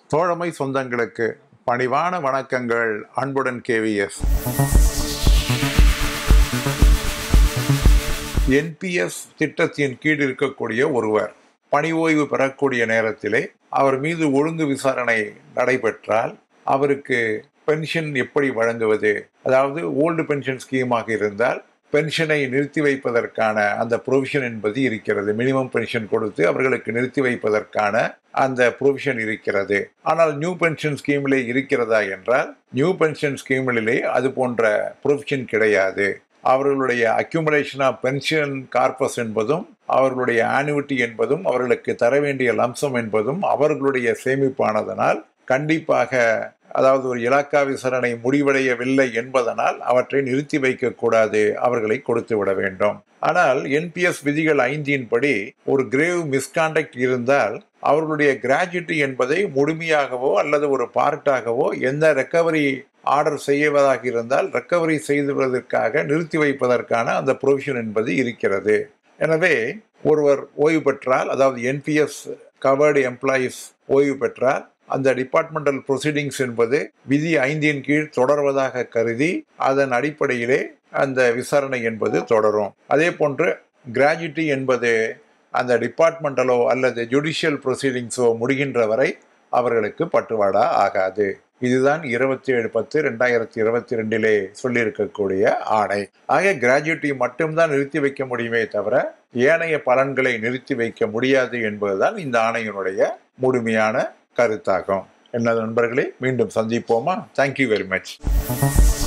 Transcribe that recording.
தோழமை சொந்தங்களுக்கு பணிவான வணக்கங்கள் அன்புடன் கேவிஎஸ் என்பிஎஸ் திட்டத்தின் கீழ் இருக்கக்கூடிய ஒருவர் பணி ஓய்வு பெறக்கூடிய நேரத்திலே அவர் மீது ஒழுங்கு விசாரணை நடைபெற்றால் அவருக்கு பென்ஷன் எப்படி வழங்குவது அதாவது ஓல்டு பென்ஷன் ஸ்கீமாக இருந்தால் பென்ஷனை நிறுத்தி வைப்பதற்கான அந்த ப்ரொவிஷன் என்பது இருக்கிறது மினிமம் பென்ஷன் கொடுத்து அவர்களுக்கு நிறுத்தி வைப்பதற்கான அந்த ப்ரொவிஷன் இருக்கிறது ஆனால் நியூ பென்ஷன் ஸ்கீமிலே இருக்கிறதா என்றால் நியூ பென்ஷன் ஸ்கீமிலே அது போன்ற ப்ரொவிஷன் கிடையாது அவர்களுடைய அக்யூமுலேஷன் ஆஃப் பென்ஷன் கார்பஸ் என்பதும் அவர்களுடைய ஆனுவிட்டி என்பதும் அவர்களுக்கு தர வேண்டிய லம்சம் என்பதும் அவர்களுடைய சேமிப்பானதனால் கண்டிப்பாக அதாவது ஒரு இலாக்கா விசாரணை முடிவடையவில்லை என்பதனால் அவற்றை நிறுத்தி வைக்கக்கூடாது அவர்களை கொடுத்து விட வேண்டும் ஆனால் என்பிஎஸ் விதிகள் ஐந்தின் படி ஒரு கிரேவ் மிஸ்காண்டக்ட் இருந்தால் அவர்களுடைய கிராஜுவிட்டி என்பதை முழுமையாகவோ அல்லது ஒரு பார்ட்டாகவோ எந்த ரெக்கவரி ஆர்டர் செய்வதாக இருந்தால் ரெக்கவரி செய்துவதற்காக நிறுத்தி வைப்பதற்கான அந்த ப்ரொவிஷன் என்பது இருக்கிறது எனவே ஒருவர் ஓய்வு பெற்றால் அதாவது என்பிஎஸ் கவர்டு எம்ப்ளாயீஸ் ஓய்வு பெற்றால் அந்த டிபார்ட்மெண்டல் ப்ரொசீடிங்ஸ் என்பது விதி ஐந்தின் கீழ் தொடர்வதாக கருதி அதன் அடிப்படையிலே அந்த விசாரணை என்பது தொடரும் அதே போன்று கிராஜுவிட்டி என்பது அந்த டிபார்ட்மெண்டலோ அல்லது ஜுடிஷியல் ப்ரொசீடிங்ஸோ முடிகின்ற வரை அவர்களுக்கு பட்டுவாடா ஆகாது இதுதான் இருபத்தி ஏழு பத்து ரெண்டாயிரத்தி இருபத்தி ரெண்டிலே சொல்லியிருக்கக்கூடிய ஆணை ஆக கிராஜுவிட்டி மட்டும்தான் நிறுத்தி வைக்க முடியுமே தவிர ஏனைய பலன்களை நிறுத்தி வைக்க முடியாது என்பதுதான் இந்த ஆணையினுடைய முழுமையான கருத்தாகும் என்ன நண்பர்களே மீண்டும் சந்திப்போமா தேங்க்யூ வெரி மச்